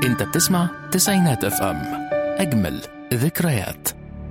انت بتسمع تسعينات اف ام اجمل ذكريات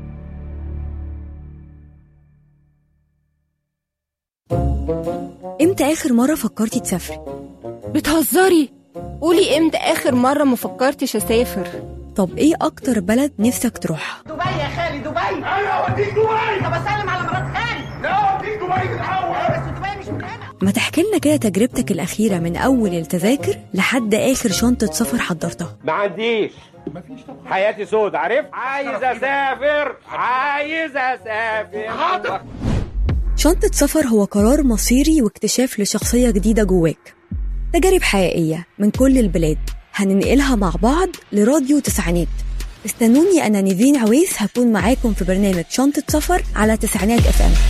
امتى اخر مرة فكرتي تسافري؟ بتهزري قولي امتى اخر مرة ما فكرتش اسافر طب ايه اكتر بلد نفسك تروحها؟ دبي يا خالي دبي انا اوديك دبي طب اسلم على مرات خالي لا اوديك دبي الاول بس دبي مش من هنا ما تحكي لنا كده تجربتك الأخيرة من أول التذاكر لحد آخر شنطة سفر حضرتها ما عنديش حياتي سود عارف عايز اسافر عايز اسافر حاضر. شنطة سفر هو قرار مصيري واكتشاف لشخصية جديدة جواك تجارب حقيقية من كل البلاد هننقلها مع بعض لراديو تسعينات استنوني أنا نيفين عويس هكون معاكم في برنامج شنطة سفر على تسعينات اف ام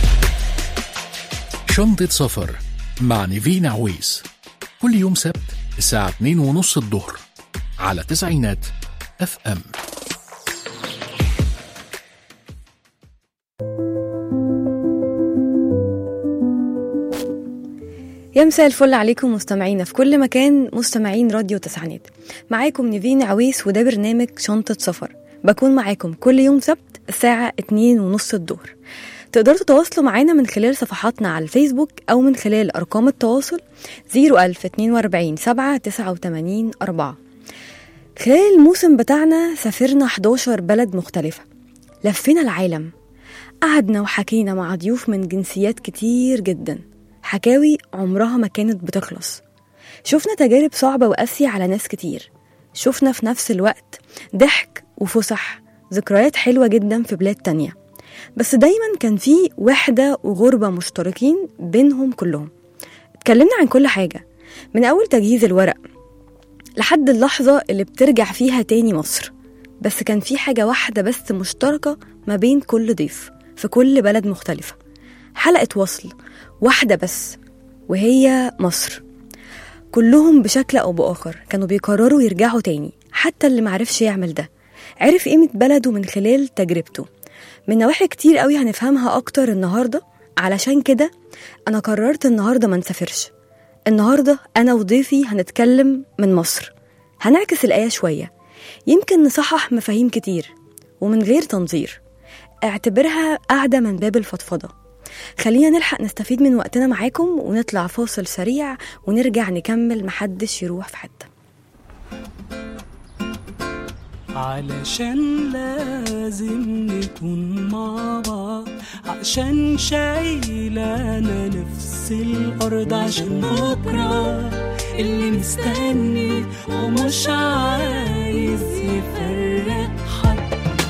شنطة سفر مع نيفين عويس كل يوم سبت الساعة 2 ونص الظهر على تسعينات اف ام يا مساء الفل عليكم مستمعينا في كل مكان مستمعين راديو تسعينات معاكم نيفين عويس وده برنامج شنطة سفر بكون معاكم كل يوم سبت الساعة اتنين ونص الظهر تقدروا تتواصلوا معانا من خلال صفحاتنا على الفيسبوك أو من خلال أرقام التواصل 01042 7 89 4 خلال الموسم بتاعنا سافرنا 11 بلد مختلفة لفينا العالم قعدنا وحكينا مع ضيوف من جنسيات كتير جدا حكاوي عمرها ما كانت بتخلص شفنا تجارب صعبة وقاسية على ناس كتير شفنا في نفس الوقت ضحك وفسح ذكريات حلوة جدا في بلاد تانية بس دايما كان في وحدة وغربة مشتركين بينهم كلهم اتكلمنا عن كل حاجة من أول تجهيز الورق لحد اللحظة اللي بترجع فيها تاني مصر بس كان في حاجة واحدة بس مشتركة ما بين كل ضيف في كل بلد مختلفة حلقة وصل واحدة بس وهي مصر كلهم بشكل أو بآخر كانوا بيقرروا يرجعوا تاني حتى اللي معرفش يعمل ده عرف قيمة بلده من خلال تجربته من نواحي كتير قوي هنفهمها أكتر النهاردة علشان كده أنا قررت النهاردة ما نسافرش النهاردة أنا وضيفي هنتكلم من مصر هنعكس الآية شوية يمكن نصحح مفاهيم كتير ومن غير تنظير اعتبرها قاعدة من باب الفضفضة خلينا نلحق نستفيد من وقتنا معاكم ونطلع فاصل سريع ونرجع نكمل محدش يروح في حتة علشان لازم نكون مع بعض عشان شايلانا نفس الأرض عشان بكرة اللي مستني ومش عايز يفرق حد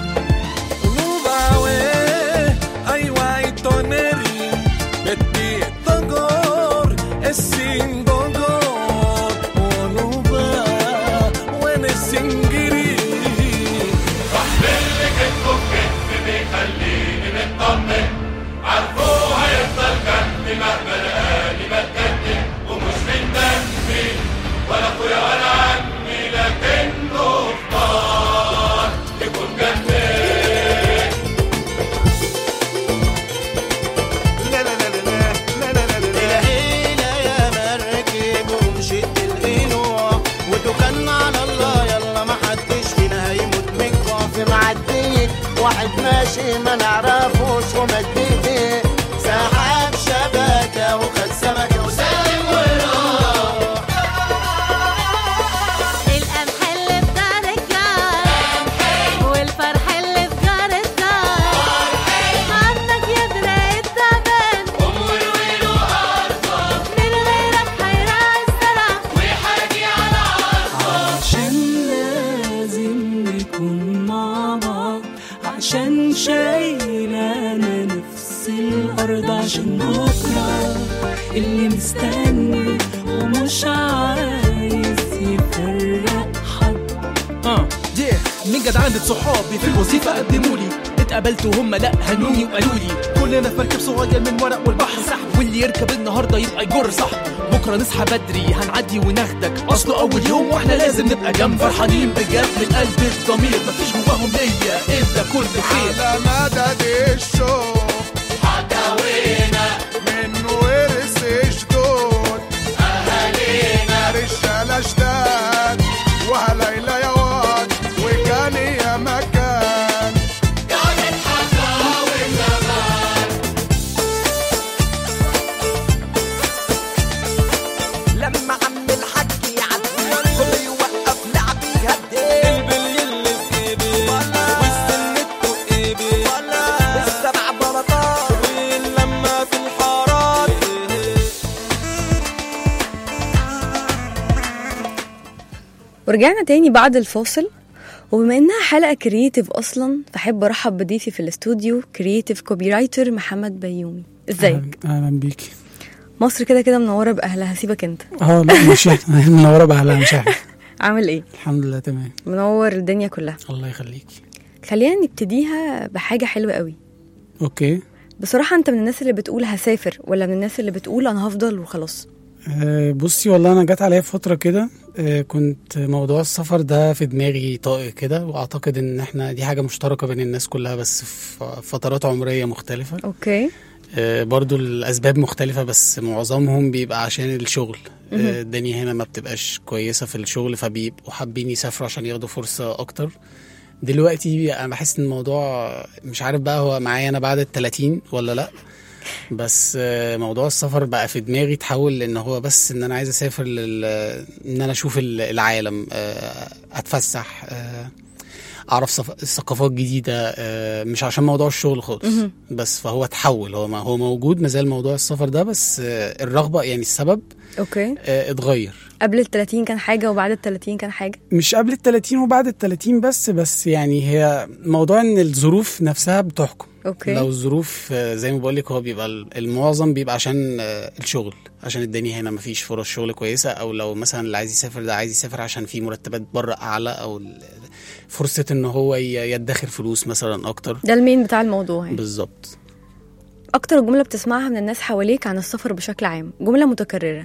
الهيلة يا مركب ومشيت الغنوة وتوكلنا على الله يلا ما حدش فينا هيموت من الجوع في معدية واحد ماشي ما نعرفوش ومد ايديه سحب شبكة وخد سمكة وسلم وراح القمح اللي في دار الجار والفرح اللي في جار الدار عنك يدرى التعبان من غيرك هيراعي الزرع عشان لازم نكون مع بعض عشان شايلانا نفس الأرض عشان بكرة اللي مستني ومش عايز يفرق حد اه yeah. من جدعانة صحابي في الوظيفة قدمولي اتقابلت وهم لا هنوني وقالوا لي كلنا في مركب صغير من ورق والبحر صح واللي يركب النهارده يبقى يجر صح بكره نصحى بدري هنعدي وناخدك اصله اول يوم واحنا لازم نبقى جنب فرحانين بجد من قلب الضمير مفيش جواهم ليا الا كل خير على مدد الشوق حكاوينا من ورث جدود اهالينا رجاله جداد وهليلة يا ورجعنا تاني بعد الفاصل وبما انها حلقه كرييتيف اصلا فاحب ارحب بضيفي في الاستوديو كرييتيف كوبي رايتر محمد بيومي ازيك أهلاً- اهلا بيكي مصر كده كده منوره باهلها سيبك انت اه لا مش احنا هي منوره باهلها مش احنا عامل ايه الحمد لله تمام منور الدنيا كلها الله يخليكي خلينا نبتديها بحاجه حلوه قوي اوكي بصراحه انت من الناس اللي بتقول هسافر ولا من الناس اللي بتقول انا هفضل وخلاص آه بصي والله انا جت عليا فتره كده آه كنت موضوع السفر ده في دماغي طائق كده واعتقد ان احنا دي حاجه مشتركه بين الناس كلها بس في فترات عمريه مختلفه اوكي آه برضو الاسباب مختلفه بس معظمهم بيبقى عشان الشغل مهم. آه الدنيا هنا ما بتبقاش كويسه في الشغل فبيبقوا حابين يسافروا عشان ياخدوا فرصه اكتر دلوقتي انا بحس ان الموضوع مش عارف بقى هو معايا انا بعد ال 30 ولا لا بس آه، موضوع السفر بقى في دماغي تحول لان هو بس ان انا عايز اسافر لل... ان انا اشوف ال- العالم آه، اتفسح آه، اعرف صف... ثقافات جديده آه، مش عشان موضوع الشغل خالص مهم. بس فهو اتحول هو ما هو موجود مازال موضوع السفر ده بس آه، الرغبه يعني السبب اوكي آه، اتغير قبل ال 30 كان حاجه وبعد ال 30 كان حاجه مش قبل ال 30 وبعد ال 30 بس بس يعني هي موضوع ان الظروف نفسها بتحكم اوكي لو الظروف آه، زي ما بقول لك هو بيبقى ال- المعظم بيبقى عشان آه، الشغل عشان الدنيا هنا مفيش فرص شغل كويسه او لو مثلا اللي عايز يسافر ده عايز يسافر عشان في مرتبات بره اعلى او ال- فرصه ان هو ي- يدخر فلوس مثلا اكتر ده المين بتاع الموضوع يعني. بالظبط اكتر جمله بتسمعها من الناس حواليك عن السفر بشكل عام جمله متكرره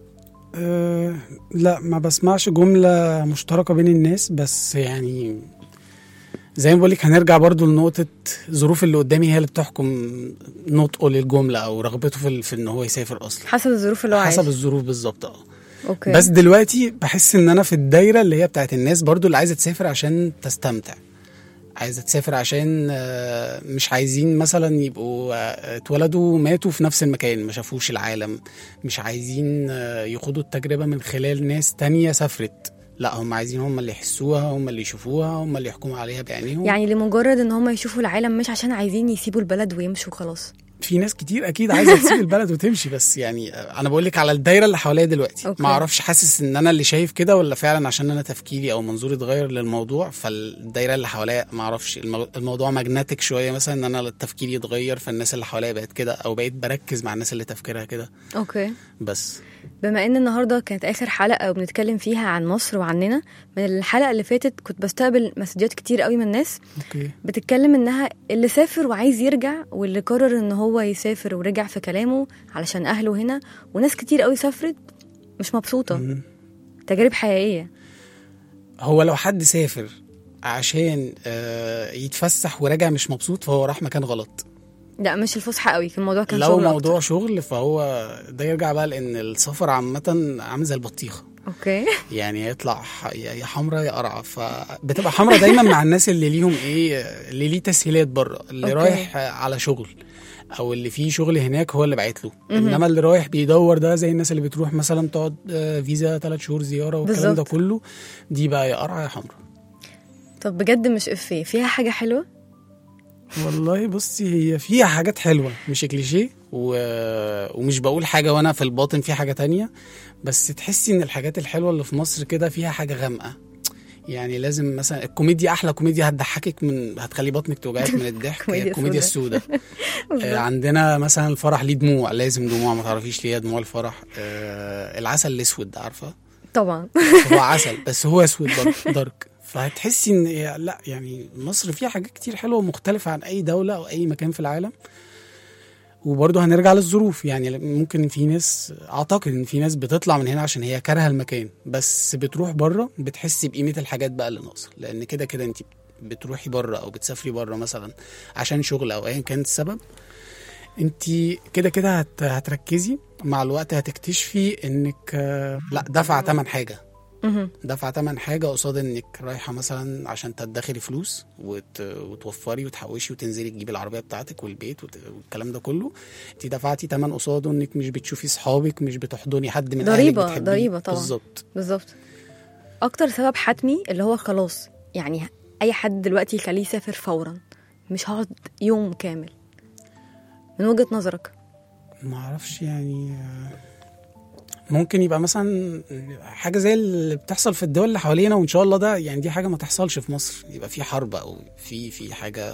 أه لا ما بسمعش جملة مشتركة بين الناس بس يعني زي ما بقولك هنرجع برضو لنقطة ظروف اللي قدامي هي اللي بتحكم نطقه للجملة أو رغبته في, ال- في إن هو يسافر أصلا حسب الظروف اللي هو حسب عايش الظروف بالظبط اه اوكي بس دلوقتي بحس إن أنا في الدايرة اللي هي بتاعت الناس برضو اللي عايزة تسافر عشان تستمتع عايزة تسافر عشان آه، مش عايزين مثلا يبقوا آه، اتولدوا وماتوا في نفس المكان ما شافوش العالم مش عايزين آه، يخوضوا التجربة من خلال ناس تانية سافرت لا هم عايزين هم اللي يحسوها هم اللي يشوفوها هم اللي يحكموا عليها بعينيهم يعني لمجرد ان هم يشوفوا العالم مش عشان عايزين يسيبوا البلد ويمشوا خلاص في ناس كتير اكيد عايزه تسيب البلد وتمشي بس يعني آه، انا بقول لك على الدايره اللي حواليا دلوقتي أوكي. ما اعرفش حاسس ان انا اللي شايف كده ولا فعلا عشان انا تفكيري او منظوري اتغير للموضوع فالدايره اللي حواليا ما اعرفش المو- الموضوع ماجنتيك شويه مثلا ان انا تفكيري اتغير فالناس اللي حواليا بقت كده او بقيت بركز مع الناس اللي تفكيرها كده اوكي بس بما ان النهارده كانت اخر حلقه وبنتكلم فيها عن مصر وعننا من الحلقه اللي فاتت كنت بستقبل مسجات كتير قوي من الناس اوكي بتتكلم انها اللي سافر وعايز يرجع واللي قرر ان هو يسافر ورجع في كلامه علشان اهله هنا وناس كتير قوي سافرت مش مبسوطه مم. تجارب حقيقيه هو لو حد سافر عشان آه، يتفسح وراجع مش مبسوط فهو راح مكان غلط لا مش الفسحه قوي كان الموضوع كان لو شغل موضوع أكتر. شغل فهو ده يرجع بقى لان السفر عامه عامل زي البطيخه اوكي يعني يطلع ح- يا يا حمرا يا قرعه فبتبقى حمرا دايما مع الناس اللي ليهم ايه اللي ليه تسهيلات بره اللي أوكي. رايح على شغل او اللي فيه شغل هناك هو اللي بعت له مهم. انما اللي رايح بيدور ده زي الناس اللي بتروح مثلا تقعد آه، فيزا ثلاث شهور زياره والكلام ده بالظبط. كله دي بقى يا قرعه يا حمرا طب بجد مش افيه فيها حاجه حلوه والله بصي هي فيها حاجات حلوة مش كليشيه و... ومش بقول حاجة وانا في الباطن في حاجة تانية بس تحسي ان الحاجات الحلوة اللي في مصر كده فيها حاجة غامقة يعني لازم مثلا الكوميديا احلى كوميديا هتضحكك من هتخلي بطنك توجعك من الضحك هي كوميديا الكوميديا سودا. السوداء آه عندنا مثلا الفرح ليه دموع لازم دموع ما تعرفيش ليه دموع الفرح آه العسل الاسود ده عارفه طبعا هو عسل بس هو اسود دارك, دارك. فهتحسي ان لا يعني مصر فيها حاجات كتير حلوه ومختلفه عن اي دوله او اي مكان في العالم وبرضه هنرجع للظروف يعني ممكن في ناس اعتقد ان في ناس بتطلع من هنا عشان هي كارهه المكان بس بتروح بره بتحسي بقيمه الحاجات بقى اللي ناقصه لان كده كده انت بتروحي بره او بتسافري بره مثلا عشان شغل او ايا كان السبب انت كده كده هت... هتركزي مع الوقت هتكتشفي انك آه، لا دفع تمن حاجه مهم. دفع تمن حاجة قصاد انك رايحة مثلا عشان تدخري فلوس وت... وتوفري وتحوشي وتنزلي تجيبي العربية بتاعتك والبيت وت... والكلام ده كله انت دفعتي تمن قصاده انك مش بتشوفي صحابك مش بتحضني حد من اهلك ضريبة- بتحبيه. ضريبة طبعا. بالظبط بالظبط اكتر سبب حتمي اللي هو خلاص يعني اي حد دلوقتي يخليه يسافر فورا مش هقعد يوم كامل من وجهة نظرك ما اعرفش يعني آه، ممكن يبقى مثلا حاجه زي اللي بتحصل في الدول اللي حوالينا وان شاء الله ده يعني دي حاجه ما تحصلش في مصر يبقى في حرب او في في حاجه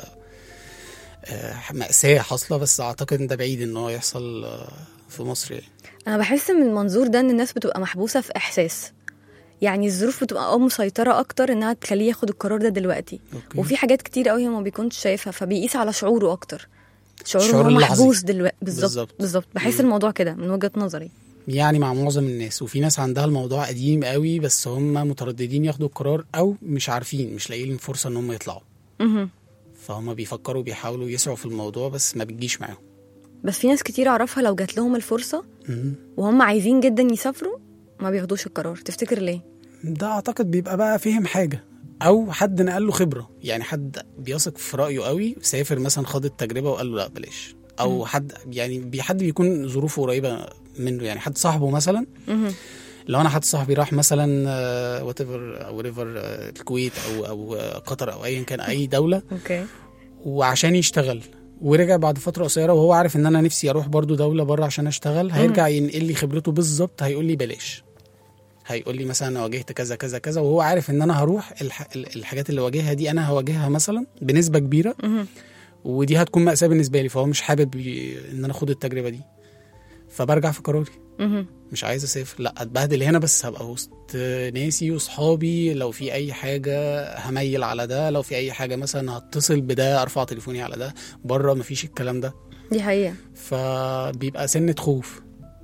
آه، مأساة حاصلة بس أعتقد إن ده بعيد إن هو يحصل آه، في مصر يعني انا بحس من المنظور ده ان الناس بتبقى محبوسه في احساس يعني الظروف بتبقى اه مسيطره اكتر انها تخليه ياخد القرار ده دلوقتي أوكي. وفي حاجات كتير قوي هو ما بيكونش شايفها فبيقيس على شعوره اكتر شعوره ان الشعور هو اللحظي. محبوس دلوقتي بالظبط بالظبط. بالظبط بحس الموضوع كده من وجهه نظري يعني مع معظم الناس وفي ناس عندها الموضوع قديم قوي بس هم مترددين ياخدوا القرار أو مش عارفين مش لاقيين فرصة إن هم يطلعوا مهم. فهم بيفكروا بيحاولوا يسعوا في الموضوع بس ما بتجيش معاهم بس في ناس كتير اعرفها لو جات لهم الفرصه مم. وهم عايزين جدا يسافروا ما بياخدوش القرار تفتكر ليه ده اعتقد بيبقى بقى فهم حاجه او حد نقل له خبره يعني حد بيثق في رايه قوي سافر مثلا خد التجربه وقال له لا بلاش او مم. حد يعني بي- حد بيكون ظروفه قريبه منه يعني حد صاحبه مثلا مهم. لو انا حد صاحبي راح مثلا وات ايفر او ريفر الكويت او او آه، قطر او ايا كان اي دوله اوكي وعشان يشتغل ورجع بعد فتره قصيره وهو عارف ان انا نفسي اروح برضو دوله بره عشان اشتغل هيرجع ينقل لي خبرته بالظبط هيقول لي بلاش هيقول لي مثلا انا واجهت كذا كذا كذا وهو عارف ان انا هروح الح... الحاجات اللي واجهها دي انا هواجهها مثلا بنسبه كبيره مهم. ودي هتكون مأساة بالنسبه لي فهو مش حابب ي... ان انا اخد التجربه دي فبرجع في قراري مهم. مش عايز اسافر لا اتبهدل هنا بس هبقى وسط ناسي وصحابي لو في اي حاجه هميل على ده لو في اي حاجه مثلا هتصل بده ارفع تليفوني على ده بره مفيش الكلام ده دي حقيقه فبيبقى سنه خوف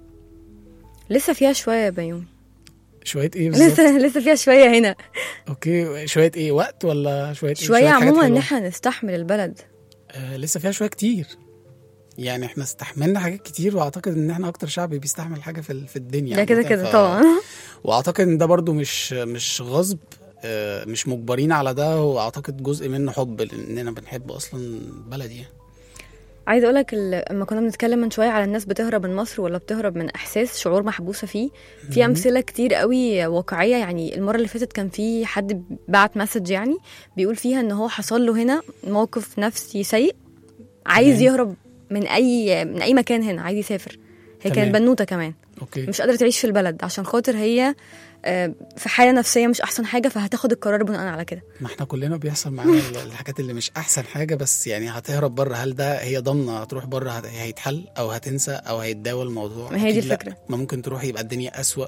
لسه فيها شويه يا بيومي شويه ايه بالظبط لسه لسه فيها شويه هنا اوكي شويه ايه وقت ولا شويه إيه؟ شويه حاجات عموما ان حلوة؟ احنا نستحمل البلد آه لسه فيها شويه كتير يعني احنا استحملنا حاجات كتير واعتقد ان احنا اكتر شعب بيستحمل حاجه في في الدنيا ده كده عامة. كده ف- طبعا واعتقد ان ده برضو مش مش غصب آه، مش مجبرين على ده واعتقد جزء منه حب لاننا بنحب اصلا بلدي يعني. عايزه اقول لك لما كنا بنتكلم من شويه على الناس بتهرب من مصر ولا بتهرب من احساس شعور محبوسه فيه في مهم. امثله كتير قوي واقعيه يعني المره اللي فاتت كان في حد بعت مسج يعني بيقول فيها ان هو حصل له هنا موقف نفسي سيء عايز تمام. يهرب من اي من اي مكان هنا عايز يسافر هي كانت تمام. بنوته كمان اوكي مش قادره تعيش في البلد عشان خاطر هي آه، في حاله نفسيه مش احسن حاجه فهتاخد القرار بناء على كده ما احنا كلنا بيحصل معانا ال- الحاجات اللي مش احسن حاجه بس يعني هتهرب بره هل ده هي ضامنه هتروح بره هت- هيتحل او هتنسى او هيتداوى الموضوع ما هي دي أكيد لا. الفكرة. ما ممكن تروح يبقى الدنيا اسوأ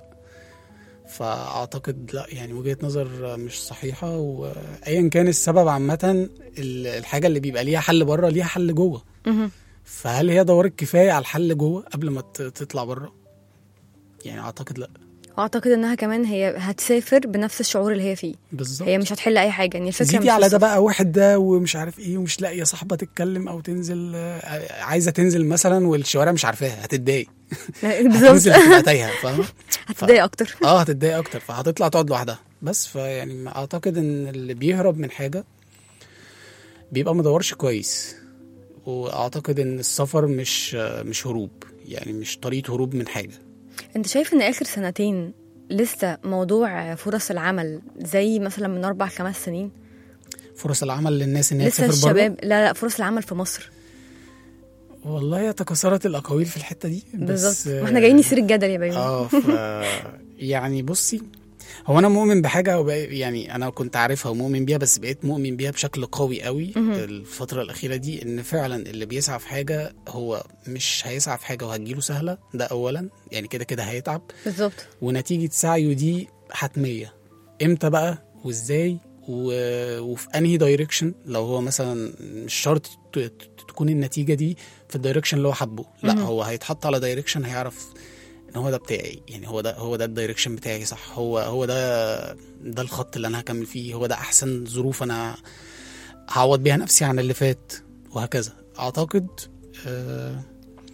فاعتقد لا يعني وجهه نظر مش صحيحه وايا كان السبب عامه ال- الحاجه اللي بيبقى ليها حل بره ليها حل جوه مهم. فهل هي دورت كفايه على الحل جوه قبل ما ت- تطلع بره يعني اعتقد لا واعتقد انها كمان هي هتسافر بنفس الشعور اللي هي فيه بالظبط هي مش هتحل اي حاجه يعني الفكره زيدي مش على في ده السفر. بقى واحد ده ومش عارف ايه ومش لاقيه صاحبه تتكلم او تنزل آه، عايزه تنزل مثلا والشوارع مش عارفاها هتتضايق بالظبط هتنزل هتبقى تايهه فاهمه هتضايق اكتر اه هتتضايق اكتر فهتطلع تقعد لوحدها بس فيعني اعتقد ان اللي بيهرب من حاجه بيبقى مدورش كويس واعتقد ان السفر مش آه، مش هروب يعني مش طريقه هروب من حاجه انت شايف ان اخر سنتين لسه موضوع فرص العمل زي مثلا من اربع خمس سنين فرص العمل للناس ان هي لسه تسافر بره الشباب لا لا فرص العمل في مصر والله تكاثرت الاقاويل في الحته دي بس بالظبط ما احنا جايين نثير الجدل يا بيومي اه ف يعني بصي هو انا مؤمن بحاجه وبقى- يعني انا كنت عارفها ومؤمن بيها بس بقيت مؤمن بيها بشكل قوي قوي مهم. الفتره الاخيره دي ان فعلا اللي بيسعى في حاجه هو مش هيسعى في حاجه وهتجيله سهله ده اولا يعني كده كده هيتعب بالظبط ونتيجه سعيه دي حتميه امتى بقى وازاي و... وفي انهي دايركشن لو هو مثلا مش شرط ت- ت- تكون النتيجه دي في الدايركشن اللي هو حبه لا مهم. هو هيتحط على دايركشن هيعرف ان هو ده بتاعي يعني هو ده هو ده الدايركشن بتاعي صح هو هو ده ده الخط اللي انا هكمل فيه هو ده احسن ظروف انا هعوض بيها نفسي عن اللي فات وهكذا اعتقد آه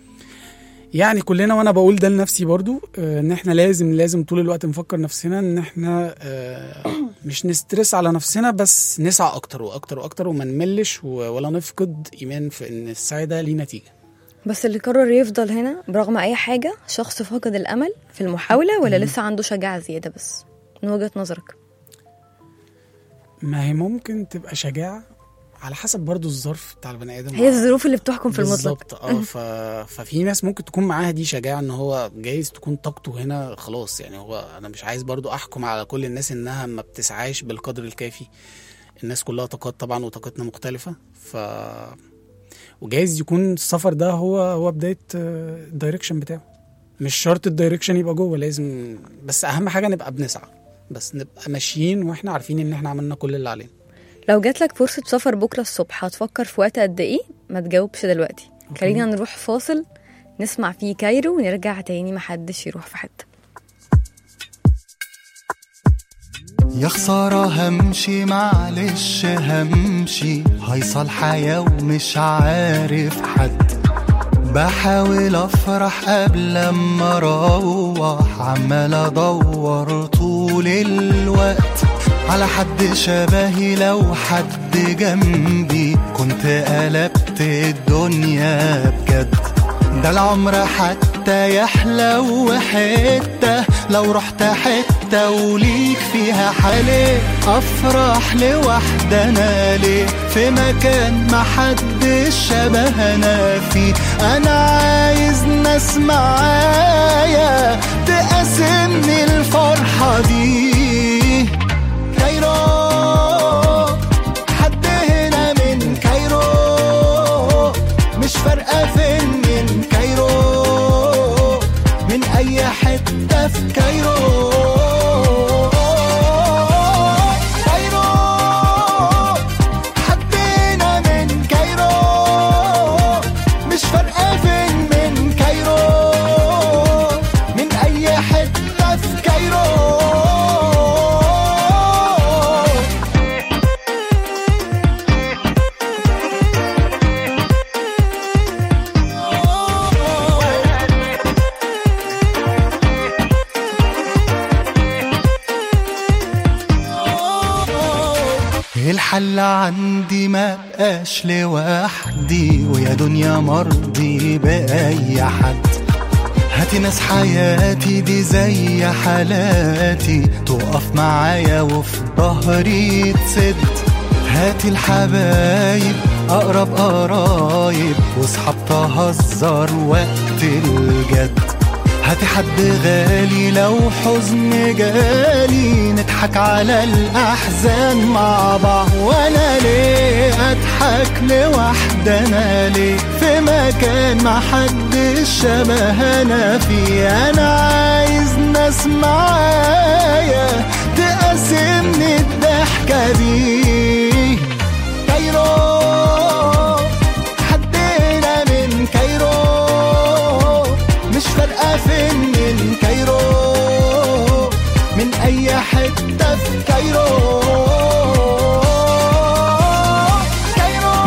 يعني كلنا وانا بقول ده لنفسي برضو آه، ان احنا لازم لازم طول الوقت نفكر نفسنا ان احنا آه، مش نسترس على نفسنا بس نسعى اكتر واكتر واكتر وما نملش و- ولا نفقد ايمان في ان السعي ده ليه نتيجه بس اللي قرر يفضل هنا برغم اي حاجه شخص فقد الامل في المحاوله ولا مم. لسه عنده شجاعه زياده بس من وجهه نظرك ما هي ممكن تبقى شجاعه على حسب برضو الظرف بتاع البني ادم هي الظروف اللي بتحكم في المطلق بالظبط اه ف... ففي ناس ممكن تكون معاها دي شجاعه ان هو جايز تكون طاقته هنا خلاص يعني هو انا مش عايز برضو احكم على كل الناس انها ما بتسعاش بالقدر الكافي الناس كلها طاقات طبعا وطاقتنا مختلفه ف وجايز يكون السفر ده هو هو بدايه آه، الدايركشن بتاعه مش شرط الدايركشن يبقى جوه لازم بس اهم حاجه نبقى بنسعى بس نبقى ماشيين واحنا عارفين ان احنا عملنا كل اللي علينا لو جات لك فرصة سفر بكرة الصبح هتفكر في وقت قد ايه ما تجاوبش دلوقتي خلينا نروح فاصل نسمع فيه كايرو ونرجع تاني محدش يروح في حتة يا خسارة همشي معلش همشي هيصل حياة ومش عارف حد بحاول افرح قبل ما اروح عمال ادور طول الوقت على حد شبهي لو حد جنبي كنت قلبت الدنيا بجد ده العمر حتى يحلو حتة لو رحت حتة وليك فيها حالي أفرح لوحدنا ليه في مكان ما حدش شبهنا فيه أنا عايز ناس معايا تقاسمني الفرحة دي كايرو حد هنا من كايرو مش فارقة فين من كايرو من أي حتة في كايرو كايرو حد هنا من كايرو مش فارقة فين من كايرو من أي حتة في كايرو الحل عندي ما بقاش لوحدي ويا دنيا مرضي بأي حد هاتي ناس حياتي دي زي حالاتي تقف معايا وفي ظهري تسد هاتي الحبايب أقرب قرايب واصحاب تهزر وقت الجد هاتي حد غالي لو حزن جالي نضحك على الأحزان مع بعض وأنا ليه أضحك لوحدنا ليه في مكان ما حدش شبهنا فيه أنا عايز ناس معايا تقاسمني الضحكة دي كايرو حدنا من كايرو مش فارقة فين من كايرو من أي حتة في كايرو كايرو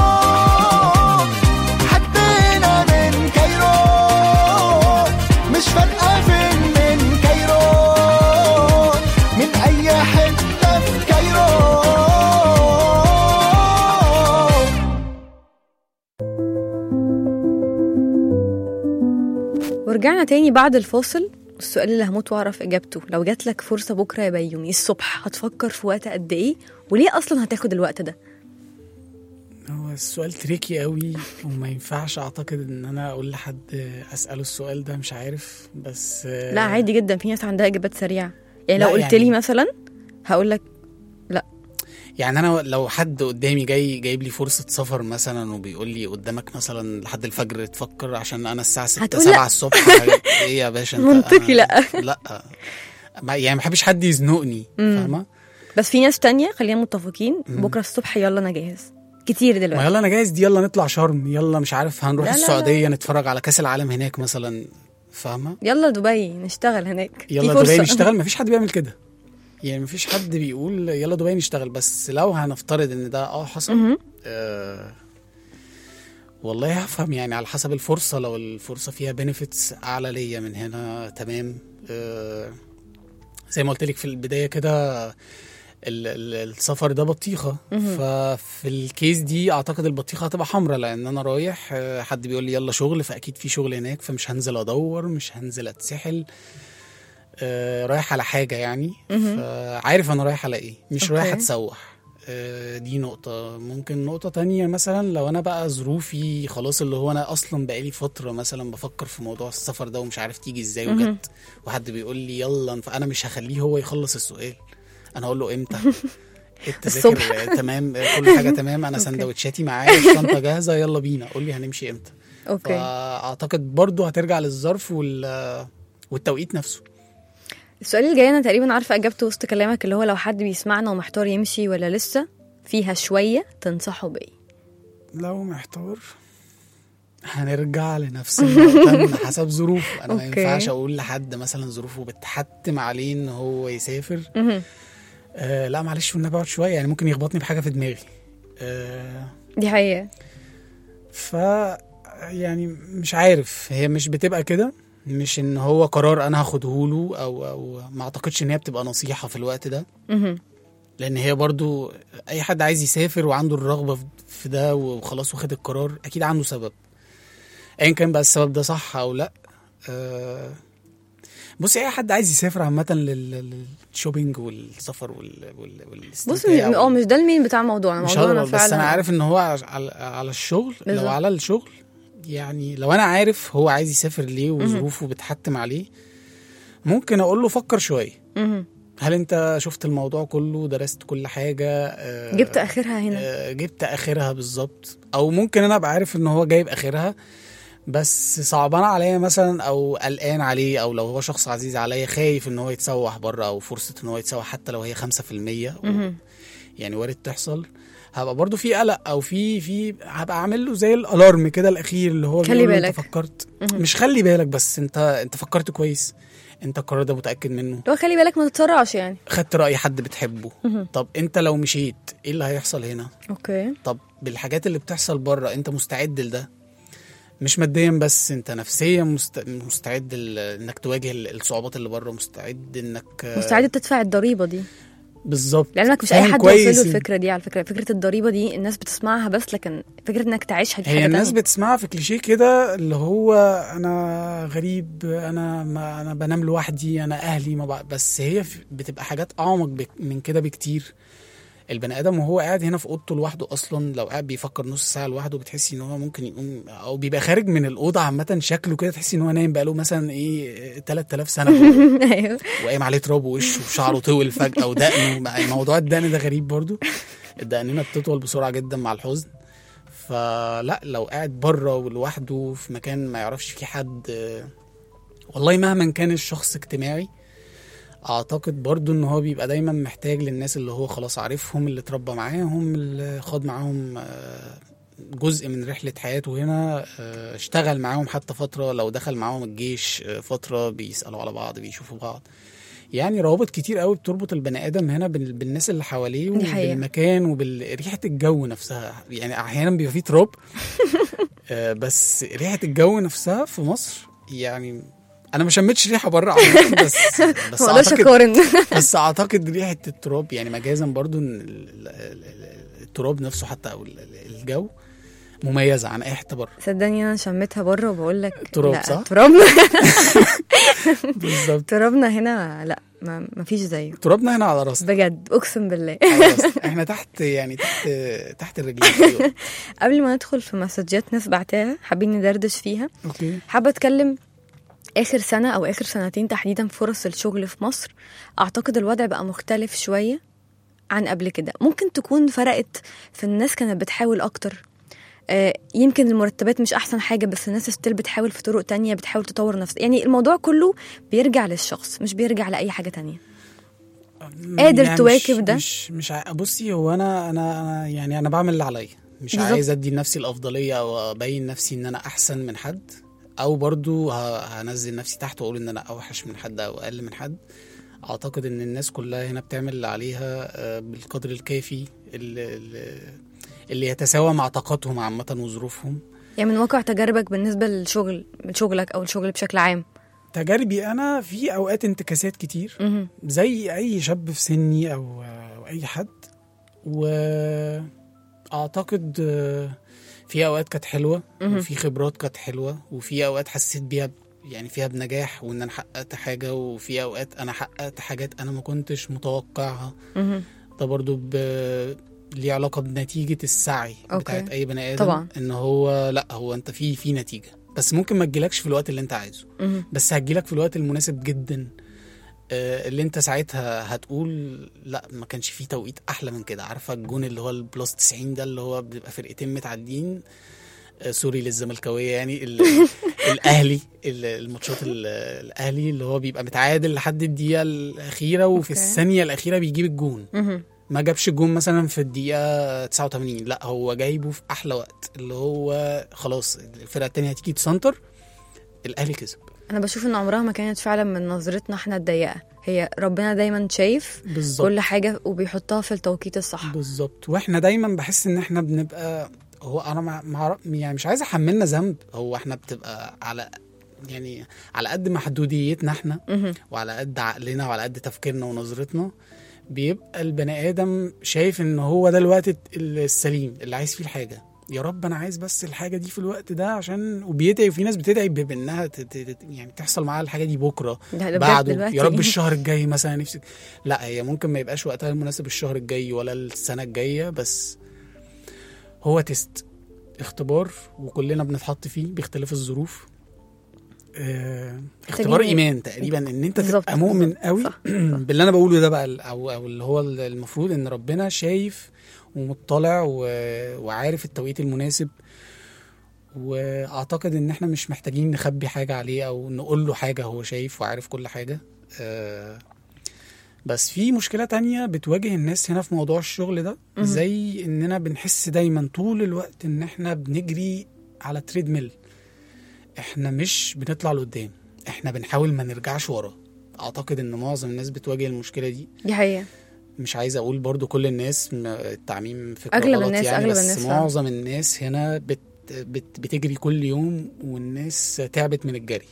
حدنا من كايرو مش فارقة فين من كايرو من أي حتة في كايرو ورجعنا تاني بعد الفاصل السؤال اللي هموت واعرف اجابته لو جات لك فرصه بكره يا بيومي الصبح هتفكر في وقت قد ايه وليه اصلا هتاخد الوقت ده هو السؤال تريكي قوي وما ينفعش اعتقد ان انا اقول لحد اساله السؤال ده مش عارف بس لا عادي جدا في ناس عندها اجابات سريعه يعني لو لا قلت يعني- لي مثلا هقول لك يعني انا لو حد قدامي جاي جايب لي فرصه سفر مثلا وبيقول لي قدامك مثلا لحد الفجر تفكر عشان انا الساعه 6 هتقول 7 لا. الصبح ايه يا باشا انت منطقي لا لا ما- يعني ما بحبش حد يزنقني مم. فاهمه بس في ناس تانية خلينا متفقين مم. بكره الصبح يلا انا جاهز كتير ما دلوقتي يلا انا جاهز دي يلا نطلع شرم يلا مش عارف هنروح لا لا لا. السعوديه نتفرج على كاس العالم هناك مثلا فاهمه يلا دبي نشتغل هناك في يلا فرصة. دبي نشتغل مفيش حد بيعمل كده يعني مفيش حد بيقول يلا دبي نشتغل بس لو هنفترض ان ده اه حصل مهم. آه والله هفهم يعني على حسب الفرصه لو الفرصه فيها بنفيتس اعلى ليا من هنا تمام آه زي ما قلت لك في البدايه كده ال- ال- السفر ده بطيخه مهم. ففي الكيس دي اعتقد البطيخه هتبقى حمراء لان انا رايح آه، حد بيقول لي يلا شغل فاكيد في شغل هناك فمش هنزل ادور مش هنزل اتسحل آه، رايح على حاجه يعني مهم. فعارف انا رايح على ايه مش رايح أوكي. اتسوح آه، دي نقطة ممكن نقطة تانية مثلا لو أنا بقى ظروفي خلاص اللي هو أنا أصلا بقالي فترة مثلا بفكر في موضوع السفر ده ومش عارف تيجي إزاي مهم. وجت وحد بيقول لي يلا فأنا مش هخليه هو يخلص السؤال أنا هقول له إمتى التذاكر الصبح. آه، تمام آه، كل حاجة تمام أنا أوكي. سندوتشاتي معايا الشنطة جاهزة يلا بينا قول لي هنمشي إمتى اوكي فأعتقد برضو هترجع للظرف وال والتوقيت نفسه السؤال اللي جاي انا تقريبا عارفه اجابته وسط كلامك اللي هو لو حد بيسمعنا ومحتار يمشي ولا لسه فيها شويه تنصحه بايه لو محتار هنرجع لنفس النقطة حسب ظروفه أنا ما أوكي. ينفعش أقول لحد مثلا ظروفه بتحتم عليه إن هو يسافر مهم. آه لا معلش والنبي اقعد شوية يعني ممكن يخبطني بحاجة في دماغي آه دي حقيقه ف يعني مش عارف هي مش بتبقى كده مش ان هو قرار انا هاخده له او او ما اعتقدش ان هي بتبقى نصيحة في الوقت ده مهم. لان هي برضو اي حد عايز يسافر وعنده الرغبه في- في ده وخلاص واخد القرار اكيد عنده سبب ايا كان بقى السبب ده صح او لا آه بص اي حد عايز يسافر عامه لل- للشوبينج والسفر وال وال بص والاستمتاع م- اه مش ده المين بتاع موضوعنا مش موضوعنا هقدر بس فعلا انا عارف ان هو على, على الشغل بالظبط. لو على الشغل يعني لو انا عارف هو عايز يسافر ليه وظروفه بتحتم عليه ممكن اقول له فكر شويه مهم. هل انت شفت الموضوع كله درست كل حاجه آه، جبت اخرها هنا آه، جبت اخرها بالظبط او ممكن انا ابقى عارف ان هو جايب اخرها بس صعبان عليا مثلا او قلقان عليه او لو هو شخص عزيز عليا خايف ان هو يتسوح بره او فرصه ان هو يتسوح حتى لو هي 5% و- مهم. يعني وارد تحصل هبقى برضو في قلق او في في هبقى عامل له زي الالارم كده الاخير اللي هو خلي بيقول له انت بالك. فكرت مهم. مش خلي بالك بس انت انت فكرت كويس انت القرار ده متاكد منه لو خلي بالك ما تتسرعش يعني خدت راي حد بتحبه مهم. طب انت لو مشيت ايه اللي هيحصل هنا اوكي طب بالحاجات اللي بتحصل بره انت مستعد لده مش ماديا بس انت نفسيا مست... مستعد ل... انك تواجه ال- الصعوبات اللي بره مستعد انك آه، مستعد تدفع الضريبه دي بالظبط لعلمك مش اي فاهم حد كويس يوصل له إن- الفكره دي على فكره فكره الضريبه دي الناس بتسمعها بس لكن فكره انك تعيشها دي هي حاجه الناس تانية. بتسمعها في كليشيه كده اللي هو انا غريب انا ما انا بنام لوحدي انا اهلي ما بع... بس هي في- بتبقى حاجات اعمق بك... من كده بكتير البني ادم وهو قاعد هنا في اوضته لوحده اصلا لو قاعد بيفكر نص ساعه لوحده بتحسي ان هو ممكن يقوم او بيبقى خارج من الاوضه عامه شكله كده تحسي ان هو نايم بقاله مثلا ايه 3000 سنه جوه. ايوه وقايم عليه تراب ووشه وشعره طول فجاه ودقنه مع- موضوع الدقن ده غريب برضو الدقننا بتطول بسرعه جدا مع الحزن فلا لو قاعد بره ولوحده في مكان ما يعرفش فيه حد آه، والله مهما كان الشخص اجتماعي اعتقد برضو ان هو بيبقى دايما محتاج للناس اللي هو خلاص عارفهم اللي اتربى معاهم اللي خاض معاهم آه، جزء من رحلة حياته هنا آه، اشتغل معاهم حتى فترة لو دخل معاهم الجيش آه، فترة بيسألوا على بعض بيشوفوا بعض يعني روابط كتير قوي بتربط البني ادم هنا بال- بالناس اللي حواليه دي حقيقة. وبالمكان وبريحه الجو نفسها يعني احيانا بيبقى فيه تراب آه، بس ريحه الجو نفسها في مصر يعني انا ما شميتش ريحه بره عامة، بس بس ما اقدرش اعتقد اقارن بس اعتقد ريحه التراب يعني مجازا برضو ان ال- ال- ال- التراب نفسه حتى او ال- ال- الجو مميزه عن اي حته بره صدقني انا شميتها بره وبقول لك تراب، لا صح؟ ترابنا بالظبط ترابنا هنا لا ما ما فيش زيه ترابنا هنا على راسنا بجد اقسم بالله على راسنا. احنا تحت يعني تحت تحت الرجلين قبل ما ندخل في مسجات ناس بعتها حابين ندردش فيها اوكي حابه اتكلم اخر سنه او اخر سنتين تحديدا فرص الشغل في مصر اعتقد الوضع بقى مختلف شويه عن قبل كده ممكن تكون فرقت في الناس كانت بتحاول اكتر آه، يمكن المرتبات مش احسن حاجه بس الناس ستيل بتحاول في طرق تانية بتحاول تطور نفسها يعني الموضوع كله بيرجع للشخص مش بيرجع لاي حاجه تانية قادر يعني تواكب مش ده؟ مش مش ع- بصي هو انا انا أنا يعني انا بعمل اللي عليا مش بالظبط. عايز ادي لنفسي الافضليه او ابين نفسي ان انا احسن من حد او برضو ه- هنزل نفسي تحت واقول ان انا اوحش من حد او اقل من حد اعتقد ان الناس كلها هنا بتعمل اللي عليها آه، بالقدر الكافي اللي, اللي- اللي يتساوى مع طاقتهم عامه وظروفهم يعني من واقع تجاربك بالنسبه للشغل لشغلك او الشغل بشكل عام تجاربي انا في اوقات انتكاسات كتير مهم. زي اي شاب في سني او او اي حد واعتقد آه، في اوقات كانت حلوه مهم. وفي خبرات كانت حلوه وفي اوقات حسيت بيها ب- يعني فيها بنجاح وان انا حققت حاجه وفي اوقات انا حققت حاجات انا ما كنتش متوقعها مهم. ده برضو ب... ليه علاقه بنتيجه السعي أوكي. بتاعت اي بني ادم طبعا. ان هو لا هو انت في في نتيجه بس ممكن ما تجيلكش في الوقت اللي انت عايزه مهم. بس هتجيلك في الوقت المناسب جدا آه، اللي انت ساعتها هتقول لا ما كانش فيه توقيت احلى من كده عارفه الجون اللي هو البلس 90 ده اللي هو بيبقى فرقتين متعدين آه، سوري للزملكاويه يعني ال- الاهلي ال- الماتشات ال- الاهلي اللي هو بيبقى متعادل لحد الدقيقه الاخيره وفي أوكي. الثانيه الاخيره بيجيب الجون مهم. ما جابش الجون مثلا في الدقيقه 89 لا هو جايبه في احلى وقت اللي هو خلاص الفرقه التانيه هتيجي تسنتر الاهلي كسب انا بشوف ان عمرها ما كانت فعلا من نظرتنا احنا الضيقه هي ربنا دايما شايف بالظبط كل حاجه وبيحطها في التوقيت الصح بالظبط واحنا دايما بحس ان احنا بنبقى هو انا مع... مع... يعني مش عايز احملنا ذنب هو احنا بتبقى على يعني على قد محدوديتنا احنا مهم. وعلى قد عقلنا وعلى قد تفكيرنا ونظرتنا بيبقى البني ادم شايف ان هو ده الوقت السليم اللي عايز فيه الحاجه يا رب انا عايز بس الحاجه دي في الوقت ده عشان وبيدعي وفي ناس بتدعي ب- بانها ت- ت- ت- يعني تحصل معاها الحاجه دي بكره ده- ده بجد بعده دلوقتي. يا رب الشهر الجاي مثلا نفسي لا هي ممكن ما يبقاش وقتها المناسب الشهر الجاي ولا السنه الجايه بس هو تيست اختبار وكلنا بنتحط فيه باختلاف الظروف آه، اختبار محتاجين- ايمان تقريبا ان انت بالظبط، تبقى مؤمن بالظبط. قوي صح، باللي انا بقوله ده بقى ال- او او اللي هو المفروض ان ربنا شايف ومطلع و- وعارف التوقيت المناسب واعتقد ان احنا مش محتاجين نخبي حاجه عليه او نقول له حاجه هو شايف وعارف كل حاجه آه، بس في مشكله تانية بتواجه الناس هنا في موضوع الشغل ده مهم. زي اننا بنحس دايما طول الوقت ان احنا بنجري على تريد ميل احنا مش بنطلع لقدام احنا بنحاول ما نرجعش ورا اعتقد ان معظم الناس بتواجه المشكله دي دي حقيقه مش عايز اقول برضو كل الناس م- التعميم فكرة أغلب غلط الناس- يعني أغلب بس الناس فعلا. معظم الناس هنا بت بت بتجري كل يوم والناس تعبت من الجري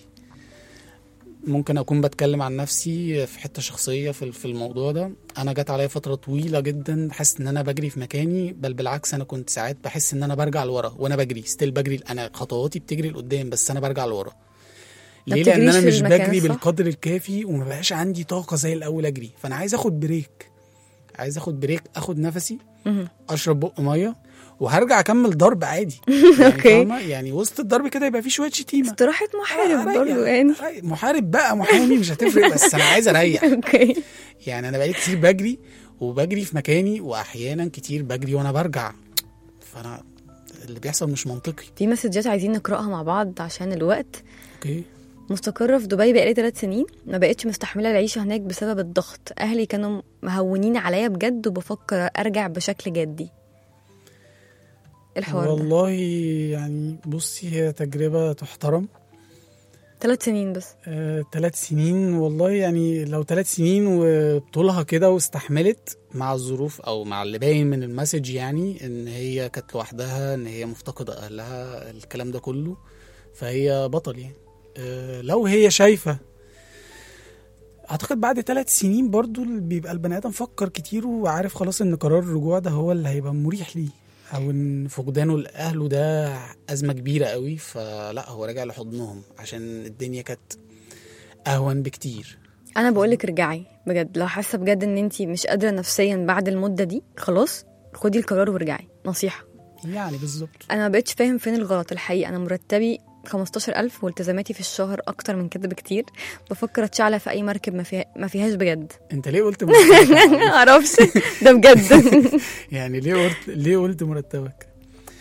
ممكن اكون بتكلم عن نفسي في حته شخصيه في في الموضوع ده انا جت عليا فتره طويله جدا بحس ان انا بجري في مكاني بل بالعكس انا كنت ساعات بحس ان انا برجع لورا وانا بجري ستيل بجري انا خطواتي بتجري لقدام بس انا برجع لورا ما ليه لان بتجريش انا في مش المكان بجري الصح؟ بالقدر الكافي وما بقاش عندي طاقه زي الاول اجري فانا عايز اخد بريك عايز اخد بريك اخد نفسي مهم. اشرب بق ميه وهرجع اكمل ضرب عادي يعني اوكي فاهمة؟ يعني وسط الضرب كده يبقى في شويه شتيمه استراحه محارب أريح، برضو يعني أريح. محارب بقى محامي مش هتفرق بس انا عايز اريح اوكي يعني انا بقالي كتير بجري وبجري في مكاني واحيانا كتير بجري وانا برجع فانا اللي بيحصل مش منطقي في مسجات عايزين نقراها مع بعض عشان الوقت اوكي مستقرة في دبي بقالي ثلاث سنين ما بقتش مستحملة العيشة هناك بسبب الضغط أهلي كانوا مهونين عليا بجد وبفكر أرجع بشكل جدي الحوار ده والله يعني بصي هي تجربه تحترم ثلاث سنين بس آه، ثلاث سنين والله يعني لو ثلاث سنين وطولها كده واستحملت مع الظروف او مع اللي باين من المسج يعني ان هي كانت لوحدها ان هي مفتقده اهلها الكلام ده كله فهي بطل يعني آه، لو هي شايفه اعتقد بعد ثلاث سنين برضو بيبقى البني ادم فكر كتير وعارف خلاص ان قرار الرجوع ده هو اللي هيبقى مريح ليه او ان فقدانه لاهله ده ازمه كبيره قوي فلا هو راجع لحضنهم عشان الدنيا كانت اهون بكتير أنا بقولك ارجعي بجد لو حاسة بجد إن أنتي مش قادرة نفسيا بعد المدة دي خلاص خدي القرار وارجعي نصيحة يعني بالظبط أنا ما بقتش فاهم فين الغلط الحقيقة أنا مرتبي 15000 والتزاماتي في الشهر أكتر من كده بكتير بفكر أتشعلق في أي مركب ما, فيها ما فيهاش بجد انت ليه قلت مرتبك معرفش ده بجد يعني ليه قلت ليه قلت مرتبك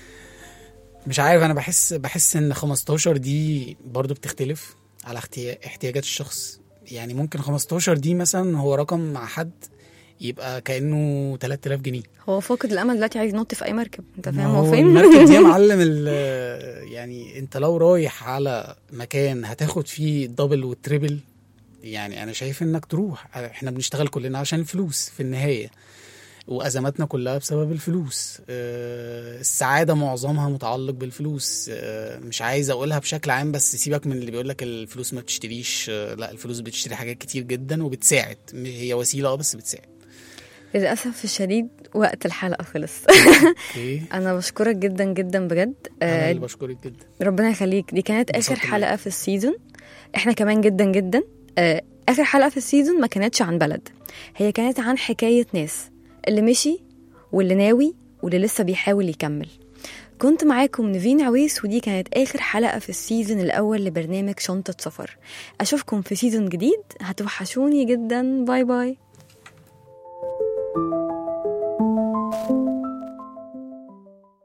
مش عارف انا بحس بحس ان 15 دي برضو بتختلف على احتيا- احتياجات الشخص يعني ممكن 15 دي مثلا هو رقم مع حد يبقى كانه 3000 جنيه هو فاقد الأمل دلوقتي عايز ينط في أي مركب أنت ما فاهم هو فين؟ المركب دي يا معلم ال- يعني انت لو رايح على مكان هتاخد فيه الدبل والتريبل يعني انا شايف انك تروح احنا بنشتغل كلنا عشان الفلوس في النهايه وازماتنا كلها بسبب الفلوس آه، السعاده معظمها متعلق بالفلوس آه، مش عايز اقولها بشكل عام بس سيبك من اللي بيقول لك الفلوس ما بتشتريش آه، لا الفلوس بتشتري حاجات كتير جدا وبتساعد هي وسيله اه بس بتساعد للأسف الشديد وقت الحلقة خلص اوكي أنا بشكرك جدا جدا بجد انا آه، اللي بشكرك جدا ربنا يخليك دي كانت آخر انبسطت حلقة في السيزون احنا كمان جدا جدا آه، آخر حلقة في السيزون ما كانتش عن بلد هي كانت عن حكاية ناس اللي مشي واللي ناوي واللي لسه بيحاول يكمل كنت معاكم نيفين عويس ودي كانت آخر حلقة في السيزون الأول لبرنامج شنطة سفر أشوفكم في سيزون جديد هتوحشوني جدا باي باي